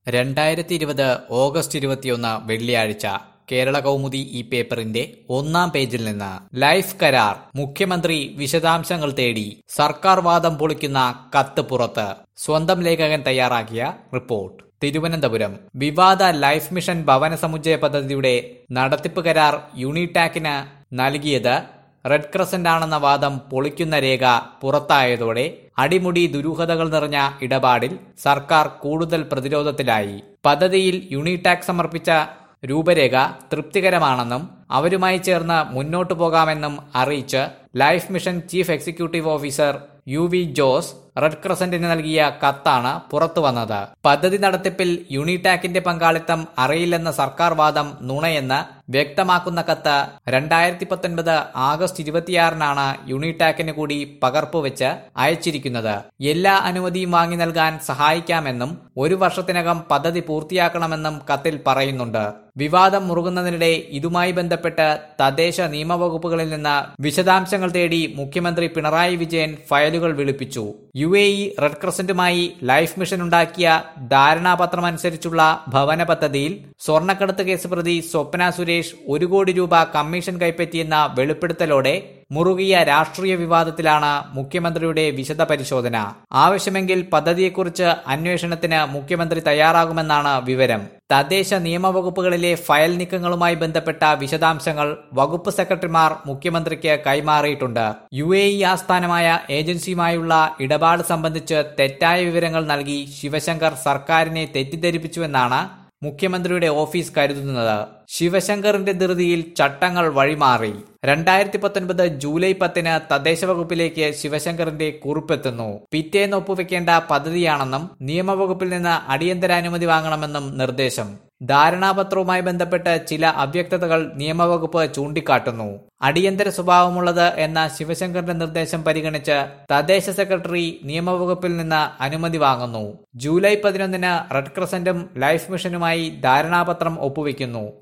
രണ്ടായിരത്തി ഇരുപത് ഓഗസ്റ്റ് ഇരുപത്തിയൊന്ന് വെള്ളിയാഴ്ച കേരള കൗമുദി ഈ പേപ്പറിന്റെ ഒന്നാം പേജിൽ നിന്ന് ലൈഫ് കരാർ മുഖ്യമന്ത്രി വിശദാംശങ്ങൾ തേടി സർക്കാർ വാദം പൊളിക്കുന്ന കത്ത് പുറത്ത് സ്വന്തം ലേഖകൻ തയ്യാറാക്കിയ റിപ്പോർട്ട് തിരുവനന്തപുരം വിവാദ ലൈഫ് മിഷൻ ഭവന സമുച്ചയ പദ്ധതിയുടെ നടത്തിപ്പ് കരാർ യൂണിടാക്കിന് നൽകിയത് റെഡ് ക്രസന്റ് ആണെന്ന വാദം പൊളിക്കുന്ന രേഖ പുറത്തായതോടെ അടിമുടി ദുരൂഹതകൾ നിറഞ്ഞ ഇടപാടിൽ സർക്കാർ കൂടുതൽ പ്രതിരോധത്തിലായി പദ്ധതിയിൽ യൂണിടാക് സമർപ്പിച്ച രൂപരേഖ തൃപ്തികരമാണെന്നും അവരുമായി ചേർന്ന് മുന്നോട്ടു പോകാമെന്നും അറിയിച്ച് life mission chief executive officer U V Jose red ക്രസന്റിന് നൽകിയ കത്താണ് പുറത്തുവന്നത് പദ്ധതി നടത്തിപ്പിൽ യൂണിടാക്കിന്റെ പങ്കാളിത്തം അറിയില്ലെന്ന സർക്കാർ വാദം നുണയെന്ന് വ്യക്തമാക്കുന്ന കത്ത് രണ്ടായിരത്തി പത്തൊൻപത് ആഗസ്റ്റ് ഇരുപത്തിയാറിനാണ് യൂണിടാക്കിന് കൂടി പകർപ്പ് വെച്ച് അയച്ചിരിക്കുന്നത് എല്ലാ അനുമതിയും വാങ്ങി നൽകാൻ സഹായിക്കാമെന്നും ഒരു വർഷത്തിനകം പദ്ധതി പൂർത്തിയാക്കണമെന്നും കത്തിൽ പറയുന്നുണ്ട് വിവാദം മുറുകുന്നതിനിടെ ഇതുമായി ബന്ധപ്പെട്ട് തദ്ദേശ നിയമവകുപ്പുകളിൽ നിന്ന് വിശദാംശങ്ങൾ തേടി മുഖ്യമന്ത്രി പിണറായി വിജയൻ ഫയലുകൾ വിളിപ്പിച്ചു യു എ ഇ റെഡ് ക്രസന്റുമായി ലൈഫ് മിഷൻ ഉണ്ടാക്കിയ ധാരണാപത്രം അനുസരിച്ചുള്ള ഭവന പദ്ധതിയിൽ സ്വർണ്ണക്കടത്ത് കേസ് പ്രതി സ്വപ്ന സുരേഷ് ഒരു കോടി രൂപ കമ്മീഷൻ കൈപ്പറ്റിയെന്ന വെളിപ്പെടുത്തലോടെ മുറുകിയ രാഷ്ട്രീയ വിവാദത്തിലാണ് മുഖ്യമന്ത്രിയുടെ വിശദ പരിശോധന ആവശ്യമെങ്കിൽ പദ്ധതിയെക്കുറിച്ച് അന്വേഷണത്തിന് മുഖ്യമന്ത്രി തയ്യാറാകുമെന്നാണ് വിവരം തദ്ദേശ നിയമവകുപ്പുകളിലെ ഫയൽ നീക്കങ്ങളുമായി ബന്ധപ്പെട്ട വിശദാംശങ്ങൾ വകുപ്പ് സെക്രട്ടറിമാർ മുഖ്യമന്ത്രിക്ക് കൈമാറിയിട്ടുണ്ട് യു എ ഇ ആസ്ഥാനമായ ഏജൻസിയുമായുള്ള ഇടപാട് സംബന്ധിച്ച് തെറ്റായ വിവരങ്ങൾ നൽകി ശിവശങ്കർ സർക്കാരിനെ തെറ്റിദ്ധരിപ്പിച്ചുവെന്നാണ് മുഖ്യമന്ത്രിയുടെ ഓഫീസ് കരുതുന്നത് ശിവശങ്കറിന്റെ ധൃതിയിൽ ചട്ടങ്ങൾ വഴിമാറി രണ്ടായിരത്തി പത്തൊൻപത് ജൂലൈ പത്തിന് തദ്ദേശ വകുപ്പിലേക്ക് ശിവശങ്കറിന്റെ കുറിപ്പെത്തുന്നു പിറ്റേന്ന് ഒപ്പുവെക്കേണ്ട പദ്ധതിയാണെന്നും നിയമവകുപ്പിൽ നിന്ന് അടിയന്തര അനുമതി വാങ്ങണമെന്നും നിർദ്ദേശം ധാരണാപത്രവുമായി ബന്ധപ്പെട്ട് ചില അവ്യക്തതകൾ നിയമവകുപ്പ് ചൂണ്ടിക്കാട്ടുന്നു അടിയന്തര സ്വഭാവമുള്ളത് എന്ന ശിവശങ്കറിന്റെ നിർദ്ദേശം പരിഗണിച്ച് തദ്ദേശ സെക്രട്ടറി നിയമവകുപ്പിൽ നിന്ന് അനുമതി വാങ്ങുന്നു ജൂലൈ പതിനൊന്നിന് റെഡ് ക്രസന്റും ലൈഫ് മിഷനുമായി ധാരണാപത്രം ഒപ്പുവെക്കുന്നു